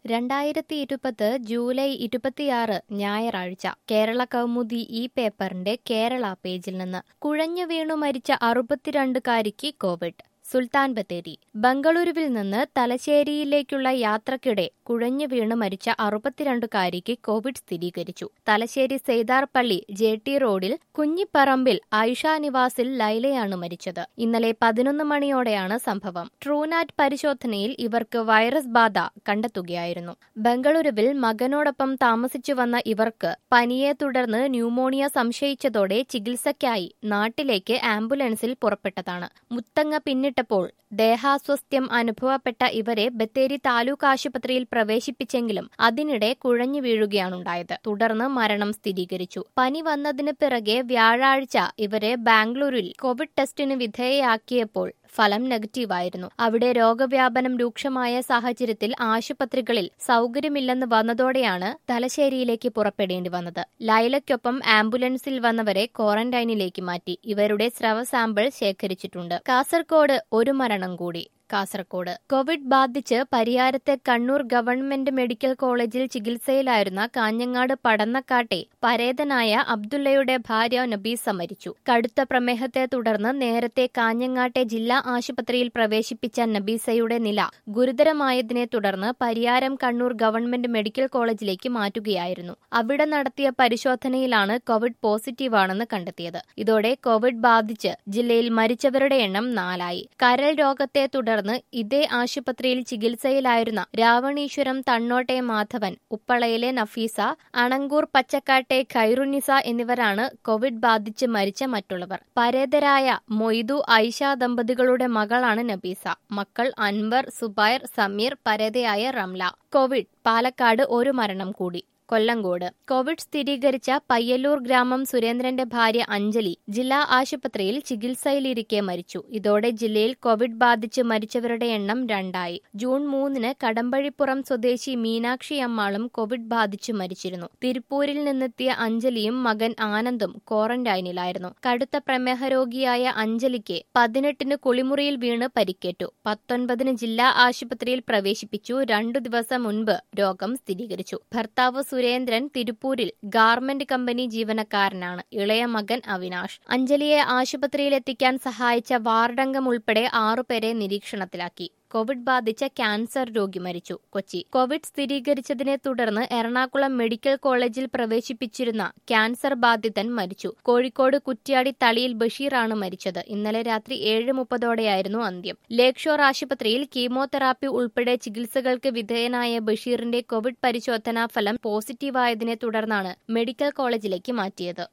രണ്ടായിരത്തി ഇരുപത് ജൂലൈ ഇരുപത്തിയാറ് ഞായറാഴ്ച കേരള കൗമുദി ഈ പേപ്പറിന്റെ കേരള പേജിൽ നിന്ന് കുഴഞ്ഞു വീണു മരിച്ച അറുപത്തിരണ്ടുകാരിക്ക് കോവിഡ് സുൽത്താൻ ബത്തേരി ബംഗളൂരുവിൽ നിന്ന് തലശ്ശേരിയിലേക്കുള്ള യാത്രക്കിടെ കുഴഞ്ഞു വീണ് മരിച്ച അറുപത്തിരണ്ടുകാരിക്ക് കോവിഡ് സ്ഥിരീകരിച്ചു തലശ്ശേരി സെയ്താർപള്ളി ജെ ടി റോഡിൽ കുഞ്ഞിപ്പറമ്പിൽ ആയിഷ നിവാസിൽ ലൈലയാണ് മരിച്ചത് ഇന്നലെ പതിനൊന്ന് മണിയോടെയാണ് സംഭവം ട്രൂനാറ്റ് പരിശോധനയിൽ ഇവർക്ക് വൈറസ് ബാധ കണ്ടെത്തുകയായിരുന്നു ബംഗളൂരുവിൽ മകനോടൊപ്പം താമസിച്ചു വന്ന ഇവർക്ക് പനിയെ തുടർന്ന് ന്യൂമോണിയ സംശയിച്ചതോടെ ചികിത്സയ്ക്കായി നാട്ടിലേക്ക് ആംബുലൻസിൽ പുറപ്പെട്ടതാണ് മുത്തങ്ങ പിന്നിട്ടപ്പോൾ ദേഹാസ്വസ്ഥ്യം അനുഭവപ്പെട്ട ഇവരെ ബത്തേരി താലൂക്ക് ആശുപത്രിയിൽ പ്രവേശിപ്പിച്ചെങ്കിലും അതിനിടെ കുഴഞ്ഞു വീഴുകയാണുണ്ടായത് തുടർന്ന് മരണം സ്ഥിരീകരിച്ചു പനി വന്നതിന് പിറകെ വ്യാഴാഴ്ച ഇവരെ ബാംഗ്ലൂരിൽ കോവിഡ് ടെസ്റ്റിന് വിധേയയാക്കിയപ്പോൾ ഫലം നെഗറ്റീവായിരുന്നു അവിടെ രോഗവ്യാപനം രൂക്ഷമായ സാഹചര്യത്തിൽ ആശുപത്രികളിൽ സൗകര്യമില്ലെന്ന് വന്നതോടെയാണ് തലശ്ശേരിയിലേക്ക് പുറപ്പെടേണ്ടി വന്നത് ലൈലയ്ക്കൊപ്പം ആംബുലൻസിൽ വന്നവരെ ക്വാറന്റൈനിലേക്ക് മാറ്റി ഇവരുടെ സ്രവ സാമ്പിൾ ശേഖരിച്ചിട്ടുണ്ട് കാസർകോട് ഒരു മരണം കൂടി കാസർകോട് കോവിഡ് ബാധിച്ച് പരിയാരത്തെ കണ്ണൂർ ഗവൺമെന്റ് മെഡിക്കൽ കോളേജിൽ ചികിത്സയിലായിരുന്ന കാഞ്ഞങ്ങാട് പടന്നക്കാട്ടെ പരേതനായ അബ്ദുള്ളയുടെ ഭാര്യ നബീസ മരിച്ചു കടുത്ത പ്രമേഹത്തെ തുടർന്ന് നേരത്തെ കാഞ്ഞങ്ങാട്ടെ ജില്ലാ ആശുപത്രിയിൽ പ്രവേശിപ്പിച്ച നബീസയുടെ നില ഗുരുതരമായതിനെ തുടർന്ന് പരിയാരം കണ്ണൂർ ഗവൺമെന്റ് മെഡിക്കൽ കോളേജിലേക്ക് മാറ്റുകയായിരുന്നു അവിടെ നടത്തിയ പരിശോധനയിലാണ് കോവിഡ് പോസിറ്റീവാണെന്ന് കണ്ടെത്തിയത് ഇതോടെ കോവിഡ് ബാധിച്ച് ജില്ലയിൽ മരിച്ചവരുടെ എണ്ണം നാലായി കരൾ രോഗത്തെ തുടർന്ന് ഇതേ ആശുപത്രിയിൽ ചികിത്സയിലായിരുന്ന രാവണീശ്വരം തണ്ണോട്ടെ മാധവൻ ഉപ്പളയിലെ നഫീസ അണങ്കൂർ പച്ചക്കാട്ടെ ഖൈറുനിസ എന്നിവരാണ് കോവിഡ് ബാധിച്ച് മരിച്ച മറ്റുള്ളവർ പരേതരായ മൊയ്തു ഐഷ ദമ്പതികളുടെ മകളാണ് നബീസ മക്കൾ അൻവർ സുബൈർ സമീർ പരേതയായ റംല കോവിഡ് പാലക്കാട് ഒരു മരണം കൂടി കൊല്ലങ്കോട് കോവിഡ് സ്ഥിരീകരിച്ച പയ്യല്ലൂർ ഗ്രാമം സുരേന്ദ്രന്റെ ഭാര്യ അഞ്ജലി ജില്ലാ ആശുപത്രിയിൽ ചികിത്സയിലിരിക്കെ മരിച്ചു ഇതോടെ ജില്ലയിൽ കോവിഡ് ബാധിച്ച് മരിച്ചവരുടെ എണ്ണം രണ്ടായി ജൂൺ മൂന്നിന് കടമ്പഴിപ്പുറം സ്വദേശി മീനാക്ഷി അമ്മാളും കോവിഡ് ബാധിച്ച് മരിച്ചിരുന്നു തിരുപ്പൂരിൽ നിന്നെത്തിയ അഞ്ജലിയും മകൻ ആനന്ദും ക്വാറന്റൈനിലായിരുന്നു കടുത്ത പ്രമേഹ രോഗിയായ അഞ്ജലിക്ക് പതിനെട്ടിന് കുളിമുറിയിൽ വീണ് പരിക്കേറ്റു പത്തൊൻപതിന് ജില്ലാ ആശുപത്രിയിൽ പ്രവേശിപ്പിച്ചു രണ്ടു ദിവസം മുൻപ് രോഗം സ്ഥിരീകരിച്ചു ഭർത്താവ് സുരേന്ദ്രൻ തിരുപ്പൂരിൽ ഗാർമെന്റ് കമ്പനി ജീവനക്കാരനാണ് ഇളയ മകൻ അവിനാഷ് അഞ്ജലിയെ ആശുപത്രിയിലെത്തിക്കാൻ സഹായിച്ച വാർഡംഗം ഉൾപ്പെടെ ആറുപേരെ നിരീക്ഷണത്തിലാക്കി കോവിഡ് ബാധിച്ച ക്യാൻസർ രോഗി മരിച്ചു കൊച്ചി കോവിഡ് സ്ഥിരീകരിച്ചതിനെ തുടർന്ന് എറണാകുളം മെഡിക്കൽ കോളേജിൽ പ്രവേശിപ്പിച്ചിരുന്ന ക്യാൻസർ ബാധിതൻ മരിച്ചു കോഴിക്കോട് കുറ്റ്യാടി തളിയിൽ ബഷീറാണ് മരിച്ചത് ഇന്നലെ രാത്രി ഏഴ് മുപ്പതോടെയായിരുന്നു അന്ത്യം ലേക്ക് ഷോർ ആശുപത്രിയിൽ കീമോതെറാപ്പി ഉൾപ്പെടെ ചികിത്സകൾക്ക് വിധേയനായ ബഷീറിന്റെ കോവിഡ് പരിശോധനാ ഫലം പോസിറ്റീവായതിനെ തുടർന്നാണ് മെഡിക്കൽ കോളേജിലേക്ക് മാറ്റിയത്